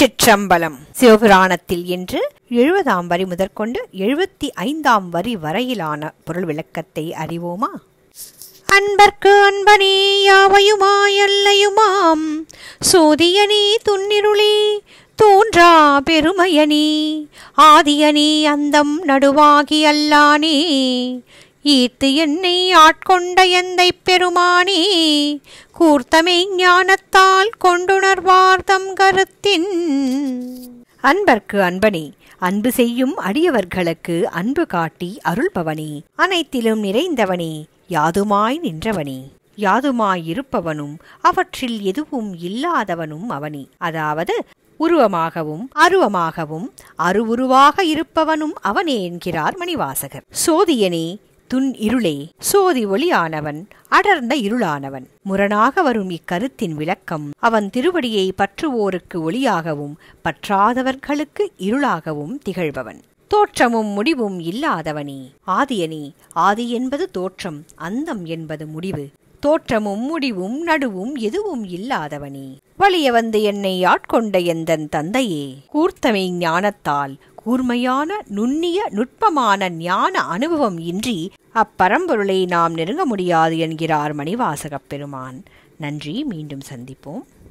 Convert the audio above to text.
திருச்சிற்றம்பலம் சிவபுராணத்தில் இன்று எழுபதாம் வரி முதற்கொண்டு எழுபத்தி ஐந்தாம் வரி வரையிலான பொருள் விளக்கத்தை அறிவோமா அன்பர்க்கு அன்பனே யாவையுமாயல்லையுமாம் சோதியனே துன்னிருளே தோன்றா பெருமையனே ஆதியனே அந்தம் நடுவாகி அல்லானே ஈர்த்து என்னை ஆட்கொண்ட எந்தை பெருமானே கூர்த்தமை ஞானத்தால் கொண்டுணர்வார் தம் கருத்தின் அன்பர்க்கு அன்பனே அன்பு செய்யும் அடியவர்களுக்கு அன்பு காட்டி அருள்பவனே அனைத்திலும் நிறைந்தவனே யாதுமாய் நின்றவனே யாதுமாய் இருப்பவனும் அவற்றில் எதுவும் இல்லாதவனும் அவனே அதாவது உருவமாகவும் அருவமாகவும் அருவுருவாக இருப்பவனும் அவனே என்கிறார் மணிவாசகர் சோதியனே துன் இருளே சோதி ஒளியானவன் அடர்ந்த இருளானவன் முரணாக வரும் இக்கருத்தின் விளக்கம் அவன் திருவடியை பற்றுவோருக்கு ஒளியாகவும் பற்றாதவர்களுக்கு இருளாகவும் திகழ்பவன் தோற்றமும் முடிவும் இல்லாதவனே ஆதியனே ஆதி என்பது தோற்றம் அந்தம் என்பது முடிவு தோற்றமும் முடிவும் நடுவும் எதுவும் இல்லாதவனே வலிய வந்து என்னை ஆட்கொண்ட எந்தன் தந்தையே கூர்த்தமை ஞானத்தால் கூர்மையான நுண்ணிய நுட்பமான ஞான அனுபவம் இன்றி அப்பரம்பொருளை நாம் நெருங்க முடியாது என்கிறார் மணிவாசகப் பெருமான் நன்றி மீண்டும் சந்திப்போம்